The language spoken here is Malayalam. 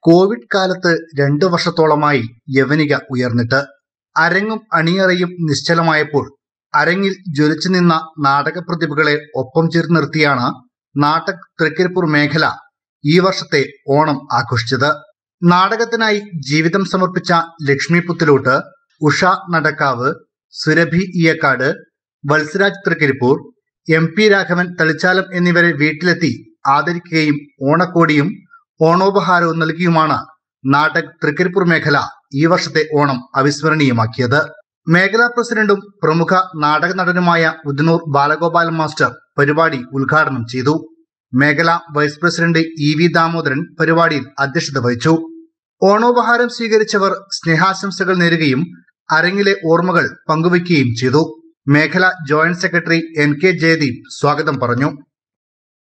കോവിഡ് കാലത്ത് രണ്ടു വർഷത്തോളമായി യവനിക ഉയർന്നിട്ട് അരങ്ങും അണിയറയും നിശ്ചലമായപ്പോൾ അരങ്ങിൽ ജ്വലിച്ചു നിന്ന നാടക പ്രതിഭകളെ ഒപ്പം ചേർത്ത് നിർത്തിയാണ് നാട്ടക് തൃക്കരിപ്പൂർ മേഖല ഈ വർഷത്തെ ഓണം ആഘോഷിച്ചത് നാടകത്തിനായി ജീവിതം സമർപ്പിച്ച ലക്ഷ്മി പുത്തിലോട്ട് ഉഷ നടക്കാവ് സുരഭി ഇയക്കാട് വത്സരാജ് തൃക്കരിപ്പൂർ എം പി രാഘവൻ തളിച്ചാലം എന്നിവരെ വീട്ടിലെത്തി ആദരിക്കുകയും ഓണക്കോടിയും ഓണോപഹാരവും നൽകിയുമാണ് നാടക് തൃക്കരിപ്പൂർ മേഖല ഈ വർഷത്തെ ഓണം അവിസ്മരണീയമാക്കിയത് മേഖലാ പ്രസിഡന്റും പ്രമുഖ നാടക നടനുമായ ഉദനൂർ ബാലഗോപാലൻ മാസ്റ്റർ പരിപാടി ഉദ്ഘാടനം ചെയ്തു മേഖലാ vice president E V Damodaran പരിപാടിയിൽ അധ്യക്ഷത വഹിച്ചു ഓണോപഹാരം സ്വീകരിച്ചവർ സ്നേഹാശംസകൾ നേരുകയും അരങ്ങിലെ ഓർമ്മകൾ പങ്കുവയ്ക്കുകയും ചെയ്തു മേഖല joint secretary N K Jayadeep സ്വാഗതം പറഞ്ഞു